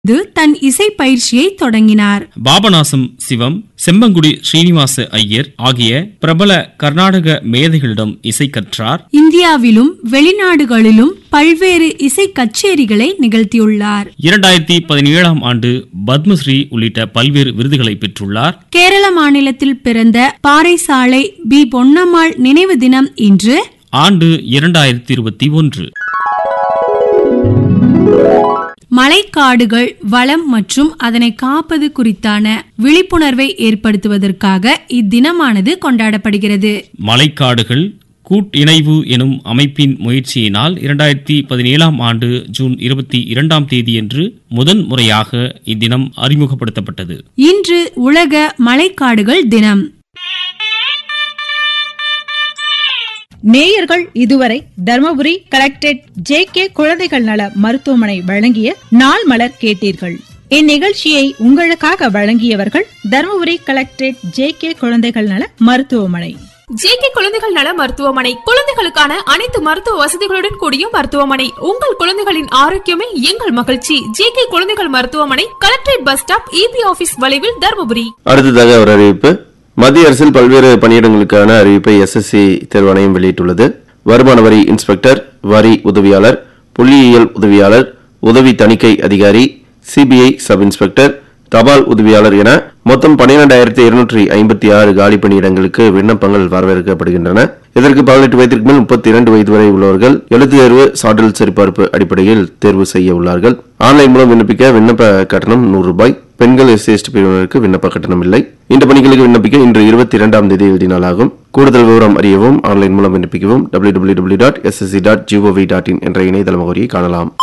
இது தன் இசை பயிற்சியை தொடங்கினார் பாபநாசம் சிவம் செம்பங்குடி ஸ்ரீனிவாச ஐயர் ஆகிய பிரபல கர்நாடக மேதைகளிடம் இசை கற்றார் இந்தியாவிலும் வெளிநாடுகளிலும் பல்வேறு இசை கச்சேரிகளை நிகழ்த்தியுள்ளார் இரண்டாயிரத்தி பதினேழாம் ஆண்டு பத்மஸ்ரீ உள்ளிட்ட பல்வேறு விருதுகளை பெற்றுள்ளார் கேரள மாநிலத்தில் பிறந்த பாறைசாலை பி பொன்னம்மாள் நினைவு தினம் இன்று ஆண்டு இரண்டாயிரத்தி இருபத்தி ஒன்று மலைக்காடுகள் வளம் மற்றும் அதனை காப்பது குறித்தான விழிப்புணர்வை ஏற்படுத்துவதற்காக இத்தினமானது கொண்டாடப்படுகிறது மலைக்காடுகள் கூட்டிணைவு எனும் அமைப்பின் முயற்சியினால் இரண்டாயிரத்தி பதினேழாம் ஆண்டு ஜூன் இருபத்தி இரண்டாம் தேதியன்று முதன் முறையாக இத்தினம் அறிமுகப்படுத்தப்பட்டது இன்று உலக மலைக்காடுகள் தினம் நேயர்கள் இதுவரை தர்மபுரி கலெக்டரேட் ஜே கே குழந்தைகள் நல மருத்துவமனை வழங்கிய நாள் மலர் கேட்டீர்கள் இந்நிகழ்ச்சியை உங்களுக்காக வழங்கியவர்கள் தர்மபுரி கலெக்டரேட் ஜே கே குழந்தைகள் நல மருத்துவமனை ஜேகே குழந்தைகள் நல மருத்துவமனை குழந்தைகளுக்கான அனைத்து மருத்துவ வசதிகளுடன் கூடிய மருத்துவமனை உங்கள் குழந்தைகளின் ஆரோக்கியமே எங்கள் மகிழ்ச்சி ஜேகே குழந்தைகள் மருத்துவமனை collectorate bus stop EB office வளைவில் தருமபுரி அடுத்ததாக ஒரு அறிவிப்பு மத்திய அரசில் பல்வேறு பணியிடங்களுக்கான அறிவிப்பை எஸ்எஸ்சி தேர்வாணையம் வெளியிட்டுள்ளது வருமான வரி இன்ஸ்பெக்டர் வரி உதவியாளர் புள்ளியியல் உதவியாளர் உதவி தணிக்கை அதிகாரி சிபிஐ சப் இன்ஸ்பெக்டர் தபால் உதவியாளர் என மொத்தம் பன்னிரெண்டாயிரத்தி இருநூற்றி ஐம்பத்தி ஆறு காலி பணியிடங்களுக்கு விண்ணப்பங்கள் வரவேற்கப்படுகின்றன இதற்கு பதினெட்டு வயதிற்கு மேல் முப்பத்தி இரண்டு வயது வரை உள்ளவர்கள் எழுத்து தேர்வு சான்றிதழ் சரிபார்ப்பு அடிப்படையில் தேர்வு செய்ய உள்ளார்கள் ஆன்லைன் மூலம் விண்ணப்பிக்க விண்ணப்ப கட்டணம் நூறு ரூபாய் பெண்கள் எஸ்சி எஸ்டி பிரிவினருக்கு விண்ணப்ப கட்டணம் இல்லை இந்த பணிகளுக்கு விண்ணப்பிக்க இன்று இருபத்தி இரண்டாம் தேதி இறுதி நாளாகும் கூடுதல் விவரம் அறியவும் ஆன்லைன் மூலம் விண்ணப்பிக்கவும் W W W dot SSC dot GOV dot in என்ற இணையதள முகவரியை காணலாம்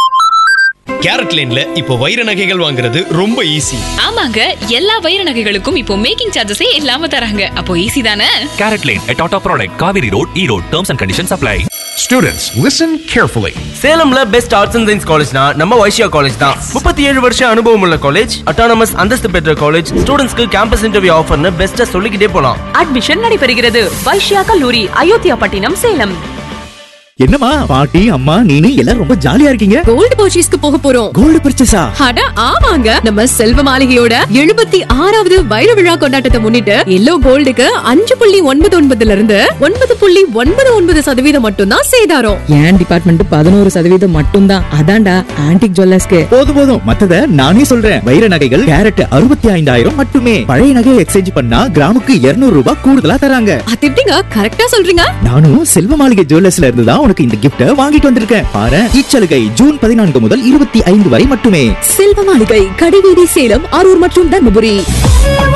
கேரட் லேன்ல இப்போ வைர நகைகள் வாங்குறது ரொம்ப ஈஸி ஆமாங்க எல்லா வைர நகைகளுக்கும் இப்போ மேக்கிங் சார்ஜஸே இல்லாம தராங்க அப்போ ஈஸி தானே Carrot Lane, a Tata product, Kaveri Road, E-Road. Terms and conditions apply. Students, listen carefully. சேலம்ல பெஸ்ட் ஆர்ட்ஸ் அண்ட் சயின்ஸ் காலேஜ்னா நம்ம வைஷ்யா காலேஜ் தான் முப்பத்தி ஏழு வருஷம் அனுபவம் உள்ள காலேஜ் அட்டானமஸ் அந்தஸ்து பெற்ற காலேஜ் ஸ்டூடெண்ட்ஸ்க்கு கேம்பஸ் இன்டர்வியூ ஆஃபர்னு பெஸ்ட்டா சொல்லிக்கிட்டே போலாம் அட்மிஷன் நடைபெறுகிறது வைஷ்யா கல்லூரி அயோத்தியா பட்டினம் சேலம் என்னம்மா பாட்டி அம்மா நீனு எல்லாரும் ரொம்ப ஜாலியா இருக்கீங்க கோல்டு பர்ச்சேஸ்க்கு போக போறோம் கோல்டு பர்ச்சேஸா அட ஆமாங்க நம்ம செல்வ மாளிகையோட எழுபத்தி ஆறாவது வைர விழா கொண்டாட்டத்தை முன்னிட்டு எல்லோ கோல்டுக்கு அஞ்சு புள்ளி ஒன்பது ஒன்பதுல இருந்து ஒன்பது புள்ளி ஒன்பது ஒன்பது சதவீதம் மட்டும்தான் சேதாரம் என் டிபார்ட்மெண்ட் பதினோரு சதவீதம் மட்டும்தான் அதான்டா ஆன்டிக் ஜுவல்லர்ஸ்க்கு போதும் போதும் மத்தத நானே சொல்றேன் வைர நகைகள் கேரட் அறுபத்தி ஐந்தாயிரம் மட்டுமே பழைய நகையை எக்ஸ்சேஞ்ச் பண்ணா கிராமுக்கு 200 ரூபாய் கூடுதலா தராங்க அது எப்படிங்க கரெக்டா சொல்றீங்க நானும் செல்வ மாளிகை ஜுவல்லர்ஸ்ல இருந்து தான் உனக்கு இந்த கிஃப்ட வாங்கிட்டு வந்திருக்கேன் பாரு இச்சலுகை ஜூன் பதினான்கு முதல் இருபத்தி ஐந்து வரை மட்டுமே செல்வ மாளிகை கடிவீதி சேலம் அரூர் மற்றும் தர்மபுரி